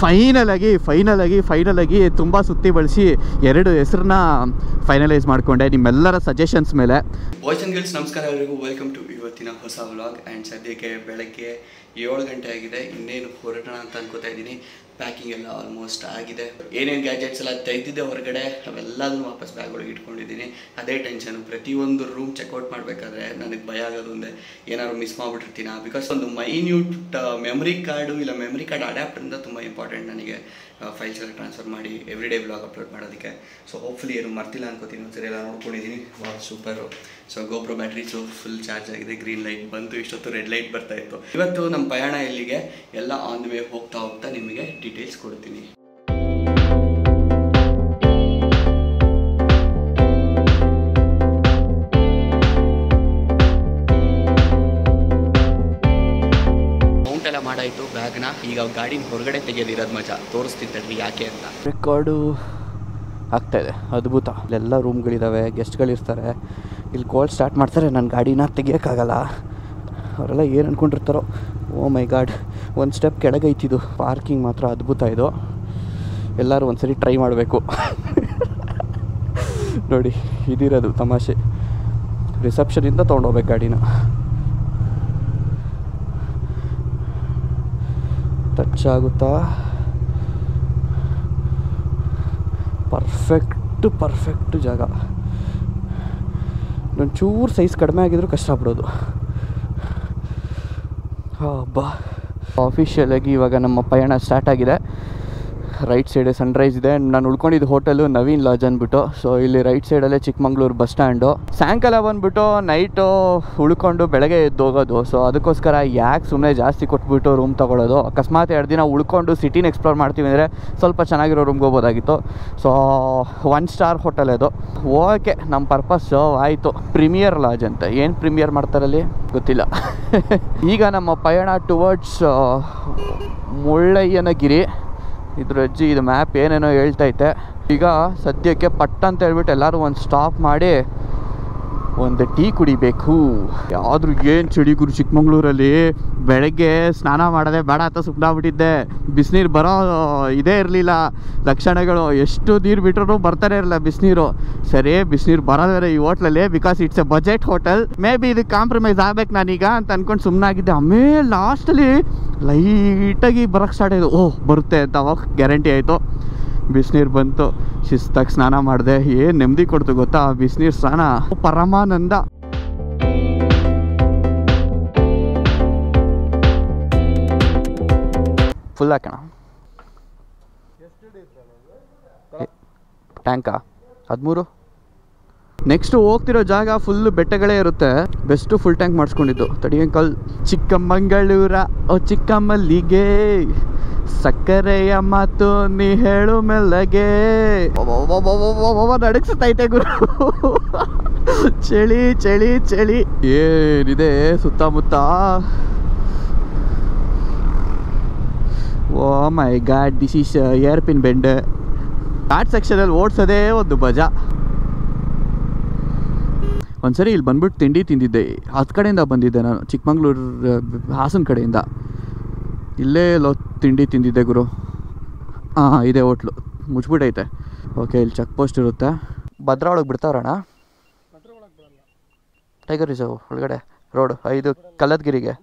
final ಆಗಿ final ಆಗಿ final ಆಗಿ ತುಂಬ ಸುತ್ತಿ ಬಳಸಿ ಎರಡು ಹೆಸರನ್ನ ಫೈನಲೈಸ್ ಮಾಡಿಕೊಂಡೆ ನಿಮ್ಮೆಲ್ಲರ ಸಜೆಷನ್ಸ್ ಮೇಲೆ ಬಾಯ್ಸ್ ಆ್ಯಂಡ್ ಗರ್ಲ್ಸ್ ನಮಸ್ಕಾರ ಎಲ್ಲರಿಗೂ ವೆಲ್ಕಮ್ ಟು ಇವತ್ತಿನ ಹೊಸ ವ್ಲಾಗ್ ಆ್ಯಂಡ್ ಸದ್ಯಕ್ಕೆ ಬೆಳಗ್ಗೆ ಏಳು ಗಂಟೆ ಆಗಿದೆ ಇನ್ನೇನು ಹೊರಡೋಣ ಅಂತ ಅನ್ಕೋತಾ ಇದ್ದೀನಿ ಪ್ಯಾಕಿಂಗ್ ಎಲ್ಲ ಆಲ್ಮೋಸ್ಟ್ ಆಗಿದೆ ಏನೇನು ಗ್ಯಾಜೆಟ್ಸ್ ಎಲ್ಲ ತೆಗೆದಿದ್ದೆ ಹೊರಗಡೆ ಅವೆಲ್ಲದನ್ನು ವಾಪಸ್ ಬ್ಯಾಗ್ ಒಳಗೆ ಇಟ್ಕೊಂಡಿದ್ದೀನಿ ಅದೇ ಟೆನ್ಷನ್ ಪ್ರತಿಯೊಂದು ರೂಮ್ ಚೆಕ್ಔಟ್ ಮಾಡಬೇಕಾದ್ರೆ ನನಗೆ ಭಯ ಆಗೋದು ಒಂದೇ ಏನಾದ್ರು ಮಿಸ್ ಮಾಡಿಬಿಟ್ಟಿರ್ತೀನ ಬಿಕಾಸ್ ಒಂದು ಮೈನ್ಯೂಟ್ ಮೆಮರಿ ಕಾರ್ಡು ಇಲ್ಲ ಮೆಮರಿ ಕಾರ್ಡ್ ಅಡ್ಯಾಪ್ಟರಿಂದ ತುಂಬ ಇಂಪಾರ್ಟೆಂಟ್ ನನಗೆ ಫೈಲ್ಸ್ ಎಲ್ಲ ಟ್ರಾನ್ಸ್ಫರ್ ಮಾಡಿ ಎವ್ರಿ ಡೇ ಬ್ಲಾಗ್ ಅಪ್ಲೋಡ್ ಮಾಡೋದಕ್ಕೆ ಸೊ ಹೋಪ್ಫುಲಿ ಏನು ಮರ್ತಿಲ್ಲ ಅನ್ಕೋತೀನಿ ಒಂದ್ಸರಿ ಎಲ್ಲ ನೋಡ್ಕೊಂಡಿದ್ದೀನಿ wow super so GoPro batteries full charge ಆಗಿದೆ ಗ್ರೀನ್ ಲೈಟ್ ಬಂತು ಇಷ್ಟೊತ್ತು ರೆಡ್ ಲೈಟ್ ಬರ್ತಾ ಇತ್ತು ಇವತ್ತು ನಮ್ಮ ಪಯಣ ಇಲ್ಲಿಗೆ ಎಲ್ಲ ಆನ್ ದ ವೇ ಹೋಗ್ತಾ ಹೋಗ್ತಾ ನಿಮಗೆ ಡೀಟೇಲ್ಸ್ ಕೊಡ್ತೀನಿ ಮೌಂಟ್ ಎಲ್ಲ ಮಾಡಾಯಿತು ಬ್ಯಾಗ್ನ ಈಗ ಗಾಡಿನ ಹೊರಗಡೆ ತೆಗೆಯೋದಿರೋದು ಮಜಾ ತೋರಿಸ್ತಿದ್ದಲ್ರಿ ಯಾಕೆ ಅಂತ ರೆಕಾರ್ಡು ಆಗ್ತಾ ಇದೆ ಅದ್ಭುತ ಇಲ್ಲೆಲ್ಲ ರೂಮ್ಗಳಿದ್ದಾವೆ ಗೆಸ್ಟ್ಗಳಿರ್ತಾರೆ ಇಲ್ಲಿ ಕೋಲ್ಡ್ ಸ್ಟಾರ್ಟ್ ಮಾಡ್ತಾರೆ ನನ್ನ ಗಾಡಿನ ತೆಗಿಯೋಕ್ಕಾಗಲ್ಲ ಅವರೆಲ್ಲ ಏನು ಅಂದ್ಕೊಂಡಿರ್ತಾರೋ ಓ ಮೈ ಗಾಡ್ ಒಂದು ಸ್ಟೆಪ್ ಕೆಳಗೆ ಐತಿದು ಪಾರ್ಕಿಂಗ್ ಮಾತ್ರ ಅದ್ಭುತ ಇದು ಎಲ್ಲರೂ ಒಂದ್ಸರಿ ಟ್ರೈ ಮಾಡಬೇಕು ನೋಡಿ ಇದಿರೋದು ತಮಾಷೆ ರಿಸೆಪ್ಷನಿಂದ ತೊಗೊಂಡೋಗ್ಬೇಕು ಗಾಡಿನ ಟಚ್ ಆಗುತ್ತಾ ಪರ್ಫೆಕ್ಟ್ ಪರ್ಫೆಕ್ಟ್ ಜಾಗ ಚೂರು ಸೈಜ್ ಕಡಿಮೆ ಆಗಿದ್ರು ಕಷ್ಟ ಬಿಡೋದು ಹಬ್ಬ ಆಫಿಷಿಯಲಾಗಿ ಇವಾಗ ನಮ್ಮ ಪಯಣ ಸ್ಟಾರ್ಟ್ ಆಗಿದೆ ರೈಟ್ ಸೈಡೆ ಸನ್ರೈಸ್ ಇದೆ ನಾನು ಉಳ್ಕೊಂಡಿದ್ದು ಹೋಟೆಲು ನವೀನ್ ಲಾಜ್ ಅಂದ್ಬಿಟ್ಟು ಸೊ ಇಲ್ಲಿ ರೈಟ್ ಸೈಡಲ್ಲೇ ಚಿಕ್ಕಮಂಗ್ಳೂರು ಬಸ್ ಸ್ಟ್ಯಾಂಡು ಸಾಯಂಕಾಲ ಬಂದ್ಬಿಟ್ಟು ನೈಟು ಉಳ್ಕೊಂಡು ಬೆಳಗ್ಗೆ ಎದ್ದು ಹೋಗೋದು ಸೊ ಅದಕ್ಕೋಸ್ಕರ ಯಾಕೆ ಸುಮ್ಮನೆ ಜಾಸ್ತಿ ಕೊಟ್ಬಿಟ್ಟು ರೂಮ್ ತೊಗೊಳೋದು ಅಕಸ್ಮಾತ್ ಎರಡು ದಿನ ಉಳ್ಕೊಂಡು ಸಿಟಿನ ಎಕ್ಸ್ಪ್ಲೋರ್ ಮಾಡ್ತೀವಿ ಅಂದರೆ ಸ್ವಲ್ಪ ಚೆನ್ನಾಗಿರೋ ರೂಮ್ಗೆ ಹೋಗ್ಬೋದಾಗಿತ್ತು ಸೊ ಒನ್ ಸ್ಟಾರ್ ಹೋಟೆಲ್ ಅದು ಓಕೆ ನಮ್ಮ ಪರ್ಪಸ್ಸು ಆಯಿತು ಪ್ರೀಮಿಯರ್ ಲಾಜ್ ಅಂತ ಏನು ಪ್ರೀಮಿಯರ್ ಮಾಡ್ತಾರಲ್ಲಿ ಗೊತ್ತಿಲ್ಲ ಈಗ ನಮ್ಮ ಪಯಣ ಟುವರ್ಡ್ಸ್ ಮುಳ್ಳಯ್ಯನಗಿರಿ ಇದ್ರ ಅಜ್ಜಿ ಇದು ಮ್ಯಾಪ್ ಏನೇನೋ ಹೇಳ್ತೈತೆ ಈಗ ಸದ್ಯಕ್ಕೆ ಪಟ್ ಅಂತ ಹೇಳ್ಬಿಟ್ಟು ಎಲ್ಲರೂ ಒಂದು ಸ್ಟಾಪ್ ಮಾಡಿ ಒಂದು ಟೀ ಕುಡಿಬೇಕು ಯಾವ್ದು ಏನು ಚಳಿ ಗುರು ಚಿಕ್ಕಮಂಗ್ಳೂರಲ್ಲಿ ಬೆಳಗ್ಗೆ ಸ್ನಾನ ಮಾಡೋದೇ ಬೇಡ ಅಂತ ಸುಮ್ಮನಾಗ್ಬಿಟ್ಟಿದ್ದೆ ಬಿಸಿನೀರು ಬರೋ ಇದೇ ಇರಲಿಲ್ಲ ಲಕ್ಷಣಗಳು ಎಷ್ಟು ನೀರು ಬಿಟ್ಟರು ಬರ್ತಾನೆ ಇರಲಿಲ್ಲ ಬಿಸಿನೀರು ಸರಿ ಬಿಸಿನೀರು ಬರೋದೇ ಈ ಹೋಟ್ಲಲ್ಲಿ because it's a budget hotel maybe ಇದು ಕಾಂಪ್ರಮೈಸ್ ಆಗ್ಬೇಕು ನಾನೀಗ ಅಂತ ಅಂದ್ಕೊಂಡು ಸುಮ್ಮನಾಗಿದ್ದೆ ಆಮೇಲೆ ಲಾಸ್ಟಲ್ಲಿ ಲೈಟಾಗಿ ಬರೋಕ್ಕೆ ಸ್ಟಾರ್ಟ್ ಆಯಿತು ಓಹ್ ಬರುತ್ತೆ ಅಂತ ಅವಾಗ ಗ್ಯಾರಂಟಿ ಆಯಿತು ಬಿಸಿನೀರು ಬಂತು ಶಿಸ್ತಾಗಿ ಸ್ನಾನ ಮಾಡಿದೆ ಏನು ನೆಮ್ಮದಿ ಕೊಡ್ತು ಗೊತ್ತಾ ಆ ಬಿಸಿನೀರು ಸ್ನಾನ ಪರಮಾನಂದ ಫುಲ್ ಹಾಕೋಣ ಟ್ಯಾಂಕಾ ಹದಿಮೂರು ನೆಕ್ಸ್ಟ್ ಹೋಗ್ತಿರೋ ಜಾಗ ಫುಲ್ ಬೆಟ್ಟಗಳೇ ಇರುತ್ತೆ ಬೆಸ್ಟು ಫುಲ್ ಟ್ಯಾಂಕ್ ಮಾಡಿಸ್ಕೊಂಡಿದ್ದು ತಡಿಯಂಕಲ್ ಚಿಕ್ಕಮಂಗಳೂರ ಓ ಚಿಕ್ಕಮಲ್ಲಿಗೆ ಸಕ್ಕರೆಯ ಮಾತು ನೀ ಹೇಳು ಮೆಲ್ಲಗೆ ನಡಗಿಸ್ತೈತೆ ಗುರು ಚಳಿ ಚಳಿ ಚಳಿ ಏನಿದೆ ಸುತ್ತಮುತ್ತ oh my god this is hairpin bend ghat ಸೆಕ್ಷನಲ್ಲಿ ಓಡಿಸೋದೇ ಒಂದು ಮಜಾ ಒಂದ್ಸರಿ ಇಲ್ಲಿ ಬಂದ್ಬಿಟ್ಟು ತಿಂಡಿ ತಿಂದಿದ್ದೆ ಹತ್ತು ಕಡೆಯಿಂದ ಬಂದಿದ್ದೆ ನಾನು ಚಿಕ್ಕಮಂಗ್ಳೂರು ಹಾಸನ ಕಡೆಯಿಂದ ಇಲ್ಲೇ ಲೋ ತಿಂಡಿ ತಿಂದಿದ್ದೆ ಗುರು ಹಾಂ ಇದೆ ಹೋಟ್ಲು ಮುಚ್ಬಿಟ್ಟೈತೆ ಓಕೆ ಇಲ್ಲಿ ಚೆಕ್ ಪೋಸ್ಟ್ ಇರುತ್ತೆ ಭದ್ರಾ ಒಳಗೆ ಬಿಡ್ತಾವ್ರಣ ಟೈಗರ್ ರಿಸರ್ವ್ ಒಳಗಡೆ ರೋಡ್ ಐದು ಕಲ್ಲದ್ಗಿರಿಗೆ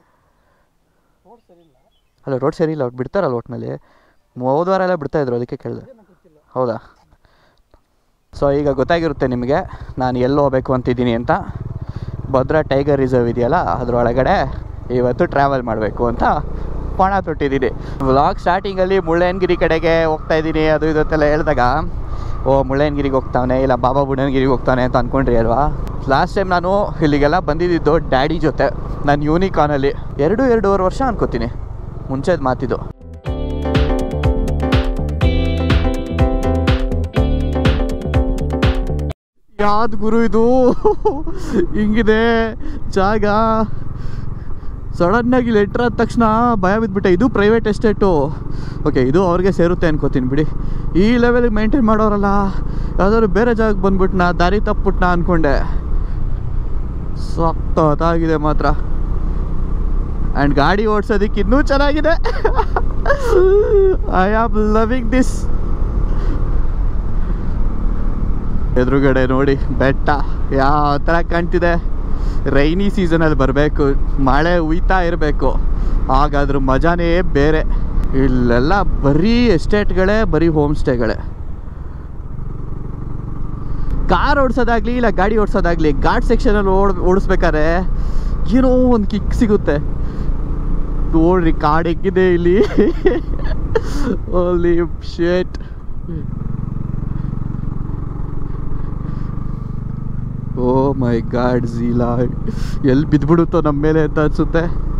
ಅಲ್ಲ ರೋಡ್ ಸರಿ ಇಲ್ಲ ಅವ್ರು ಬಿಡ್ತಾರಲ್ಲ ಒಟ್ಟಿನಲ್ಲಿ ಹೋದ ವಾರ ಎಲ್ಲ ಬಿಡ್ತಾಯಿದ್ರು ಅದಕ್ಕೆ ಕೇಳಿದೆ ಹೌದಾ ಸೊ ಈಗ ಗೊತ್ತಾಗಿರುತ್ತೆ ನಿಮಗೆ ನಾನು ಎಲ್ಲಿ ಹೋಗ್ಬೇಕು ಅಂತಿದ್ದೀನಿ ಅಂತ ಭದ್ರಾ ಟೈಗರ್ ರಿಸರ್ವ್ ಇದೆಯಲ್ಲ ಅದರೊಳಗಡೆ ಇವತ್ತು ಟ್ರಾವೆಲ್ ಮಾಡಬೇಕು ಅಂತ ಪಣ ತೊಟ್ಟಿದ್ದೀನಿ ವ್ಲಾಗ್ ಸ್ಟಾರ್ಟಿಂಗಲ್ಲಿ ಮುಳ್ಳಯ್ಯನಗಿರಿ ಕಡೆಗೆ ಹೋಗ್ತಾ ಇದ್ದೀನಿ ಅದು ಇದು ಅಂತೆಲ್ಲ ಹೇಳಿದಾಗ ಓ ಮುಳ್ಳಯ್ಯನಗಿರಿಗೆ ಹೋಗ್ತಾನೆ ಇಲ್ಲ ಬಾಬಾ ಬುಡನ್ಗಿರಿಗೆ ಹೋಗ್ತಾನೆ ಅಂತ ಅಂದ್ಕೊಂಡ್ರಿ ಅಲ್ವಾ ಲಾಸ್ಟ್ ಟೈಮ್ ನಾನು ಇಲ್ಲಿಗೆಲ್ಲ ಬಂದಿದ್ದು ಡ್ಯಾಡಿ ಜೊತೆ ನಾನು ಯೂನಿಕಾನಲ್ಲಿ ಎರಡು ಎರಡೂವರೆ ವರ್ಷ ಅನ್ಕೋತೀನಿ ಮುಂಚೆದು ಮಾತಿದ್ದು ಯಾವ್ದು ಗುರು ಇದು ಹಿಂಗಿದೆ ಜಾಗ ಸಡನ್ನಾಗಿ ಇಲ್ಲಿ ಎಂಟ್ರ್ ಆದ ತಕ್ಷಣ ಭಯ ಬಿದ್ದುಬಿಟ್ಟೆ ಇದು ಪ್ರೈವೇಟ್ ಎಸ್ಟೇಟು ಓಕೆ ಇದು ಅವ್ರಿಗೆ ಸೇರುತ್ತೆ ಅನ್ಕೋತೀನಿ ಬಿಡಿ ಈ ಲೆವೆಲಿಗೆ ಮೇಂಟೈನ್ ಮಾಡೋರಲ್ಲ ಯಾವ್ದಾದ್ರು ಬೇರೆ ಜಾಗಕ್ಕೆ ಬಂದ್ಬಿಟ್ನಾ ದಾರಿ ತಪ್ಪಿಬಿಟ್ನಾ ಅಂದ್ಕೊಂಡೆ ಸಖತ್ತಾಗಿದೆ ಮಾತ್ರ ಆ್ಯಂಡ್ ಗಾಡಿ ಓಡಿಸೋದಕ್ಕೆ ಇನ್ನೂ ಚೆನ್ನಾಗಿದೆ ಐ ಆಮ್ ಲವಿಂಗ್ ದಿಸ್ ಎದುರುಗಡೆ ನೋಡಿ ಬೆಟ್ಟ ಯಾವ ಥರ ಕಾಣ್ತಿದೆ ರೈನಿ ಸೀಸನಲ್ಲಿ ಬರಬೇಕು ಮಳೆ ಉಯ್ತಾ ಇರಬೇಕು ಹಾಗಾದ್ರ ಮಜಾನೇ ಬೇರೆ ಇಲ್ಲೆಲ್ಲ ಬರೀ ಎಸ್ಟೇಟ್ಗಳೇ ಬರೀ ಹೋಮ್ ಸ್ಟೇಗಳೇ ಕಾರ್ ಓಡಿಸೋದಾಗ್ಲಿ ಇಲ್ಲ ಗಾಡಿ ಓಡಿಸೋದಾಗ್ಲಿ ಘಾಟ್ ಸೆಕ್ಷನಲ್ಲಿ ಓಡ್ ಓಡಿಸ್ಬೇಕಾದ್ರೆ ಏನೋ ಒಂದು ಕಿಕ್ ಸಿಗುತ್ತೆ ನೋಡ್ರಿ ಕಾಡ್ ಹೆಂಗಿದೆ ಇಲ್ಲಿ ಓಲಿ ಶೇಟ್ ಓ ಮೈ ಗಾಡ್ ಝೀಲಾ ಎಲ್ಲಿ ಬಿದ್ಬಿಡುತ್ತೋ ನಮ್ಮ ಮೇಲೆ ಅಂತ ಅನ್ಸುತ್ತೆ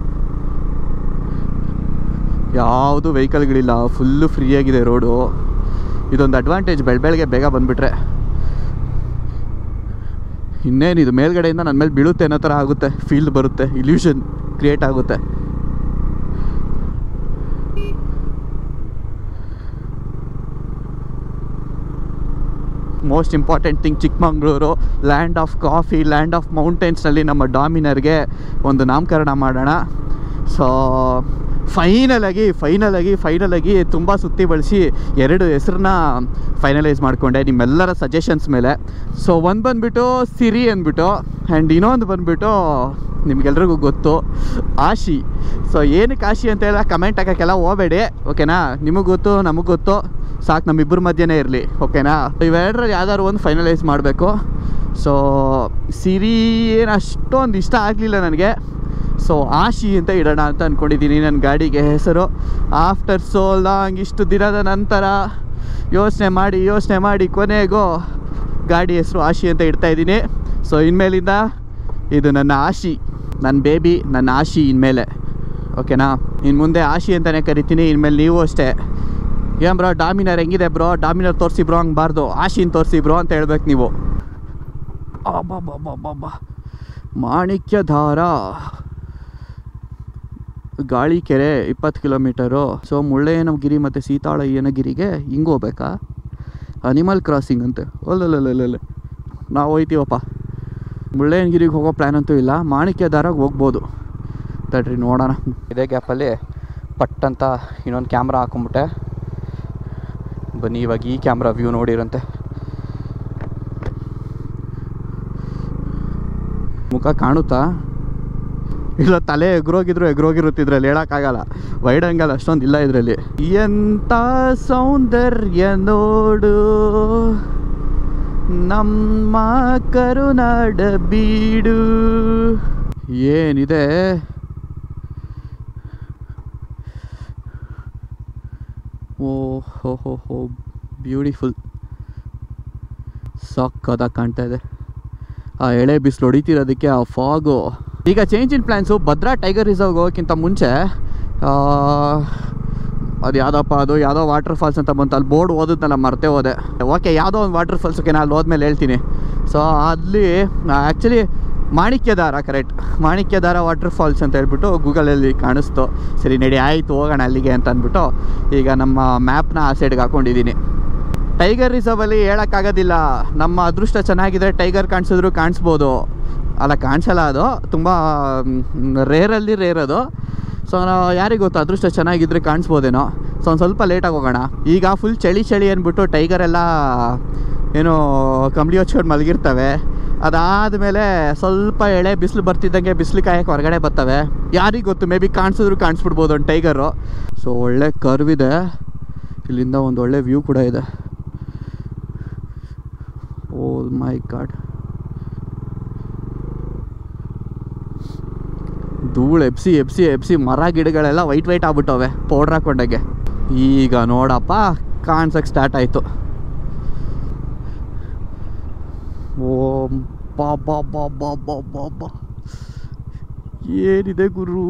ಯಾವುದು ವೆಹಿಕಲ್ಗಳಿಲ್ಲ ಫುಲ್ಲು ಫ್ರೀ ಆಗಿದೆ ರೋಡು ಇದೊಂದು ಅಡ್ವಾಂಟೇಜ್ ಬೆಳ ಬೆಳಗ್ಗೆ ಬೇಗ ಬಂದುಬಿಟ್ರೆ ಇನ್ನೇನಿದು ಮೇಲ್ಗಡೆಯಿಂದ ನನ್ನ ಮೇಲೆ ಬೀಳುತ್ತೆ ಅನ್ನೋ ಥರ ಆಗುತ್ತೆ ಫೀಲ್ ಬರುತ್ತೆ ಇಲ್ಯೂಷನ್ ಕ್ರಿಯೇಟ್ ಆಗುತ್ತೆ most important thing Chikmagalur land of coffee land of ಮೌಂಟೇನ್ಸ್ನಲ್ಲಿ ನಮ್ಮ ಡಾಮಿನರ್ಗೆ ಒಂದು ನಾಮಕರಣ ಮಾಡೋಣ ಸೊ ಫೈನಲ್ ಆಗಿ ಫೈನಲ್ ಆಗಿ ಫೈನಲ್ ಆಗಿ ತುಂಬ ಸುತ್ತಿ ಬಳಸಿ ಎರಡು ಹೆಸ್ರನ್ನ ಫೈನಲೈಸ್ ಮಾಡಿಕೊಂಡೆ ನಿಮ್ಮೆಲ್ಲರ ಸಜೆಷನ್ಸ್ ಮೇಲೆ ಸೊ ಒಂದು ಬಂದುಬಿಟ್ಟು ಸಿರಿ ಅಂದ್ಬಿಟ್ಟು ಆ್ಯಂಡ್ ಇನ್ನೊಂದು ಬಂದುಬಿಟ್ಟು ನಿಮ್ಗೆಲ್ರಿಗೂ ಗೊತ್ತು ಆಶಿ ಸೊ ಏನಕ್ಕೆ ಆಶಿ ಅಂತ ಎಲ್ಲ ಕಮೆಂಟ್ ಹಾಕೋಕ್ಕೆಲ್ಲ ಹೋಗಬೇಡಿ ಓಕೆನಾ ನಿಮಗೆ ಗೊತ್ತು ನಮಗೆ ಗೊತ್ತು ಸಾಕು ನಮ್ಮಿಬ್ಬರ ಮಧ್ಯನೇ ಇರಲಿ ಓಕೆನಾ ಇವೆರಡರಲ್ಲಿ ಯಾವ್ದಾದ್ರು ಒಂದು ಫೈನಲೈಸ್ ಮಾಡಬೇಕು ಸೊ ಸಿರಿ ಏನು ಅಷ್ಟೊಂದು ಇಷ್ಟ ಆಗಲಿಲ್ಲ ನನಗೆ ಸೊ ಆಶಿ ಅಂತ ಇಡೋಣ ಅಂತ ಅಂದ್ಕೊಂಡಿದ್ದೀನಿ ನನ್ನ ಗಾಡಿಗೆ ಹೆಸರು ಆಫ್ಟರ್ ಸೋ ಲಾಂಗ್ ಇಷ್ಟು ದಿನದ ನಂತರ ಯೋಚನೆ ಮಾಡಿ ಯೋಚನೆ ಮಾಡಿ ಕೊನೆಗೂ ಗಾಡಿ ಹೆಸರು ಆಶಿ ಅಂತ ಇಡ್ತಾ ಇದ್ದೀನಿ ಸೊ ಇನ್ಮೇಲಿಂದ ಇದು ನನ್ನ ಆಶಿ ನನ್ನ ಬೇಬಿ ನನ್ನ ಆಶಿ ಇನ್ಮೇಲೆ ಓಕೆನಾ ಇನ್ನು ಮುಂದೆ ಆಶಿ ಅಂತಲೇ ಕರಿತೀನಿ ಇನ್ಮೇಲೆ ನೀವು ಅಷ್ಟೇ ಏನು ಬ್ರೋ ಡಾಮಿನರ್ ಹೆಂಗಿದೆ ಬ್ರೋ ಡಾಮಿನರ್ ತೋರಿಸಿ ಬ್ರೋ ಹಂಗಬಾರ್ದು ಆಶಿನ್ ತೋರಿಸಿ ಬ್ರೋ ಅಂತ ಹೇಳ್ಬೇಕು ನೀವು ಅಬ್ಬಬ್ಬಬ್ಬಬ್ಬ ಮಾಣಿಕ್ಯಧಾರ ಗಾಳಿಕೆರೆ ಇಪ್ಪತ್ತು ಕಿಲೋಮೀಟರು ಸೊ ಮುಳ್ಳಯ್ಯನಗಿರಿ ಮತ್ತು ಸೀತಾಳಯ್ಯನಗಿರಿಗೆ ಹಿಂಗೆ ಹೋಗ್ಬೇಕಾ ಅನಿಮಲ್ ಕ್ರಾಸಿಂಗ್ ಅಂತೆ ಒಲ್ಲಲ್ಲಲ್ಲಲ್ಲ ನಾವು ಹೋಯ್ತೀವಪ್ಪ ಮುಳ್ಳಯ್ಯನಗಿರಿಗೆ ಹೋಗೋ ಪ್ಲ್ಯಾನ್ ಅಂತೂ ಇಲ್ಲ ಮಾಣಿಕ್ಯಧಾರಾಗ ಹೋಗ್ಬೋದು ತಡ್ರಿ ನೋಡೋಣ ಇದೇ ಗ್ಯಾಪಲ್ಲಿ ಪಟ್ ಅಂತ ಇನ್ನೊಂದು ಕ್ಯಾಮ್ರಾ ಹಾಕೊಂಬಿಟ್ಟೆ ಬನ್ನಿ ಇವಾಗ ಈ ಕ್ಯಾಮ್ರಾ ವ್ಯೂ ನೋಡಿರಂತೆ ಮುಖ ಕಾಣುತ್ತಾ ಇಲ್ಲ ತಲೆ ಎಗ್ರೋಗಿದ್ರು ಎಗ್ರೋಗಿರುತ್ತೆ ಇದ್ರಲ್ಲಿ ಹೇಳೋಕ್ಕಾಗಲ್ಲ ವೈಡ್ ಆಂಗಲ್ ಅಷ್ಟೊಂದು ಇಲ್ಲ ಇದರಲ್ಲಿ ಎಂಥ ಸೌಂದರ್ಯ ನೋಡು ನಮ್ಮ ಕರುನಾಡ ಬೀಡು ಏನಿದೆ ಓ ಹೋ ಹೋ ಹೋ ಬ್ಯೂಟಿಫುಲ್ ಸಕ್ಕದಾಗ ಕಾಣ್ತಾ ಇದೆ ಆ ಎಳೆ ಬಿಸಿಲು ಹೊಡಿತಿರೋದಕ್ಕೆ ಆ ಫಾಗು ಈಗ change in plans Bhadra tiger ರಿಸರ್ವ್ಗೆ ಹೋಗೋಕ್ಕಿಂತ ಮುಂಚೆ ಅದು ಯಾವುದಪ್ಪ ಅದು ಯಾವುದೋ ವಾಟರ್ ಫಾಲ್ಸ್ ಅಂತ ಬಂತು ಅಲ್ಲಿ ಬೋರ್ಡ್ ಓದಿದ್ನಲ್ಲ ಮರ್ತೇ ಹೋದೆ ಓಕೆ ಯಾವುದೋ ಒಂದು ವಾಟರ್ ಫಾಲ್ಸ್ ಓಕೆ ನಾನು ಹೋದ್ಮೇಲೆ ಹೇಳ್ತೀನಿ ಸೊ ಅಲ್ಲಿ actually Manikyadhara correct Manikyadhara water falls ಅಂತ ಹೇಳ್ಬಿಟ್ಟು ಗೂಗಲಲ್ಲಿ ಕಾಣಿಸ್ತು ಸರಿ ನಡಿ ಆಯಿತು ಹೋಗೋಣ ಅಲ್ಲಿಗೆ ಅಂತ ಅಂದ್ಬಿಟ್ಟು ಈಗ ನಮ್ಮ ಮ್ಯಾಪ್ನ ಆ ಸೈಡ್ಗೆ ಹಾಕ್ಕೊಂಡಿದ್ದೀನಿ ಟೈಗರ್ ರಿಸರ್ವಲ್ಲಿ ಹೇಳೋಕ್ಕಾಗೋದಿಲ್ಲ ನಮ್ಮ ಅದೃಷ್ಟ ಚೆನ್ನಾಗಿದ್ರೆ ಟೈಗರ್ ಕಾಣಿಸಿದ್ರು ಕಾಣಿಸ್ಬೋದು ಅಲ್ಲ ಕಾಣಿಸಲ್ಲ ಅದು ತುಂಬ ರೇರಲ್ಲಿ ರೇರ್ ಅದು ಸೊ ನಾವು ಯಾರಿಗೆ ಗೊತ್ತು ಅದೃಷ್ಟ ಚೆನ್ನಾಗಿದ್ರೆ ಕಾಣಿಸ್ಬೋದೇನೋ ಸೊ ಒಂದು ಸ್ವಲ್ಪ ಲೇಟಾಗಿ ಹೋಗೋಣ ಈಗ ಫುಲ್ ಚಳಿ ಚಳಿ ಅಂದ್ಬಿಟ್ಟು ಟೈಗರ್ ಎಲ್ಲ ಏನೋ ಕಂಬಳಿ ಹಚ್ಕೊಂಡು ಮಲಗಿರ್ತವೆ ಅದಾದಮೇಲೆ ಸ್ವಲ್ಪ ಎಳೆ ಬಿಸಿಲು ಬರ್ತಿದ್ದಂಗೆ ಬಿಸಿಲು ಕಾಯಕ್ಕೆ ಹೊರಗಡೆ ಬರ್ತವೆ ಯಾರಿಗೆ ಗೊತ್ತು ಮೇ ಬಿ ಕಾಣಿಸಿದ್ರು ಕಾಣಿಸ್ಬಿಡ್ಬೋದು ಒಂದು ಟೈಗರು ಸೊ ಒಳ್ಳೆ ಕರ್ವ್ ಇದೆ ಇಲ್ಲಿಂದ ಒಂದು ಒಳ್ಳೆ ವ್ಯೂ ಕೂಡ ಇದೆ ಓ ಮೈ ಗಾಡ್ ಧೂಳು ಎಬ್ಸಿ ಎಬ್ಸಿ ಎಬ್ಸಿ ಮರ ಗಿಡಗಳೆಲ್ಲ ವೈಟ್ ವೈಟ್ ಆಗ್ಬಿಟ್ಟವೆ ಪೌಡ್ರ್ ಹಾಕೊಂಡಾಗೆ ಈಗ ನೋಡಪ್ಪ ಕಾಣ್ಸಕ್ಕೆ ಸ್ಟಾರ್ಟ್ ಆಯಿತು ಓ ಬಾ ಬಾ ಬಾ ಬಾ ಬಾ ಬಾ ಬಾ ಏನಿದೆ ಗುರು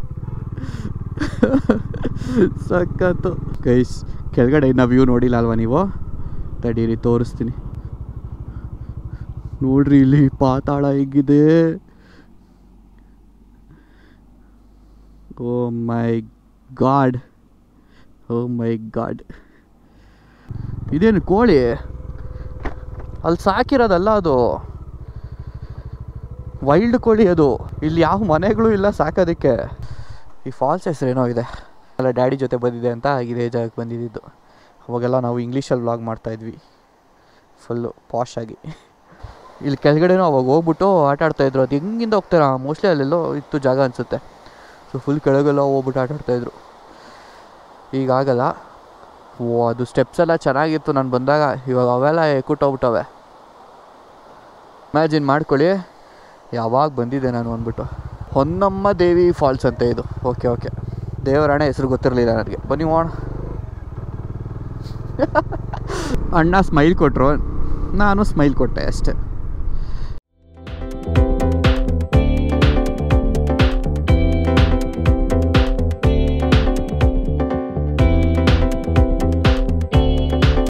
ಸಖತ್ತು ಗೈಸ್ ಕೆಳಗಡೆ ಇನ್ನು ವ್ಯೂ ನೋಡಿಲ್ಲ ಅಲ್ವಾ ನೀವು ತಡೀರಿ ತೋರಿಸ್ತೀನಿ ನೋಡ್ರಿ ಇಲ್ಲಿ ಪಾತಾಳ ಹೇಗಿದೆ ಓ my god O my god ಇದೇನು ಕೋಳಿ ಅಲ್ಲಿ ಸಾಕಿರೋದಲ್ಲ ಅದು ವೈಲ್ಡ್ ಕೋಳಿ ಅದು ಇಲ್ಲಿ ಯಾವ ಮನೆಗಳು ಇಲ್ಲ ಸಾಕೋದಕ್ಕೆ ಈ ಫಾಲ್ಸ್ ಹೆಸರೇನೋ ಇದೆ ಅಲ್ಲ ಡ್ಯಾಡಿ ಜೊತೆ ಬಂದಿದೆ ಅಂತ ಇದೇ ಜಾಗಕ್ಕೆ ಬಂದಿದ್ದು ಅವಾಗೆಲ್ಲ ನಾವು ಇಂಗ್ಲೀಷಲ್ಲಿ ವ್ಲಾಗ್ ಮಾಡ್ತಾಯಿದ್ವಿ ಫುಲ್ಲು ಪಾಶ್ ಆಗಿ ಇಲ್ಲಿ ಕೆಳಗಡೆನೂ ಅವಾಗ ಹೋಗ್ಬಿಟ್ಟು ಆಟ ಆಡ್ತಾಯಿದ್ರು ಅದು ಹೆಂಗಿಂದ ಹೋಗ್ತಾರ ಮೋಸ್ಟ್ಲಿ ಅಲ್ಲೆಲ್ಲೋ ಇತ್ತು ಜಾಗ ಅನಿಸುತ್ತೆ ಸೊ ಫುಲ್ ಕೆಳಗೆಲ್ಲ ಹೋಗ್ಬಿಟ್ಟು ಆಟ ಆಡ್ತಾಯಿದ್ರು ಈಗ ಆಗಲ್ಲ ಓ ಅದು ಸ್ಟೆಪ್ಸ್ ಎಲ್ಲ ಚೆನ್ನಾಗಿತ್ತು ನಾನು ಬಂದಾಗ ಇವಾಗ ಅವೆಲ್ಲ ಎಕ್ಕುಟ್ಟೋಗ್ಬಿಟ್ಟವೆ ಇಮ್ಯಾಜಿನ್ ಮಾಡ್ಕೊಳ್ಳಿ ಯಾವಾಗ ಬಂದಿದ್ದೆ ನಾನು ಅಂದ್ಬಿಟ್ಟು ಹೊನ್ನಮ್ಮ ದೇವಿ ಫಾಲ್ಸ್ ಅಂತ ಇದು ಓಕೆ ಓಕೆ ದೇವರಾಣೆ ಹೆಸರು ಗೊತ್ತಿರಲಿಲ್ಲ ನನಗೆ ಬನ್ನಿ ಹೋಣ ಅಣ್ಣ ಸ್ಮೈಲ್ ಕೊಟ್ಟರು ನಾನು ಸ್ಮೈಲ್ ಕೊಟ್ಟೆ ಅಷ್ಟೇ